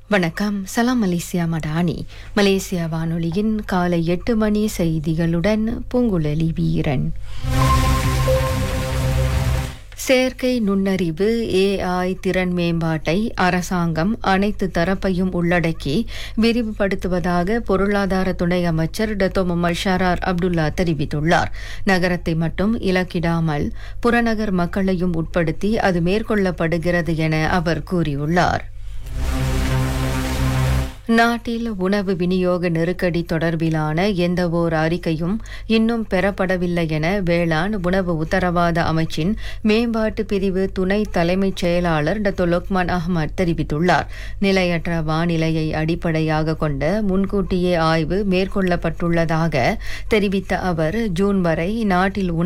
வணக்கம் சலாம் Malaysia Madani Malaysia வானொலியின் காலை எட்டு மணி செய்திகளுடன் பூங்குழலி வீரன் செயற்கை நுண்ணறிவு ஏஐ திறன் மேம்பாட்டை அரசாங்கம் அனைத்து தரப்பையும் உள்ளடக்கி விரிவுபடுத்துவதாக பொருளாதார துணை அமைச்சர் டத்தோ முகமது ஷரார் அப்துல்லா தெரிவித்துள்ளார் நகரத்தை மட்டும் இலக்கிடாமல் புறநகர் மக்களையும் உட்படுத்தி அது மேற்கொள்ளப்படுகிறது என அவர் கூறியுள்ளார் நாட்டில் உணவு விநியோக நெருக்கடி தொடர்பிலான எந்தவோர் அறிக்கையும் இன்னும் பெறப்படவில்லை என வேளாண் உணவு உத்தரவாத அமைச்சின் மேம்பாட்டு பிரிவு துணை தலைமைச் செயலாளர் டத்தோ லொக்மான் அஹ்மத் தெரிவித்துள்ளார் நிலையற்ற வானிலையை அடிப்படையாக கொண்ட முன்கூட்டியே ஆய்வு மேற்கொள்ளப்பட்டுள்ளதாக தெரிவித்த அவர் ஜூன் வரை நாட்டில்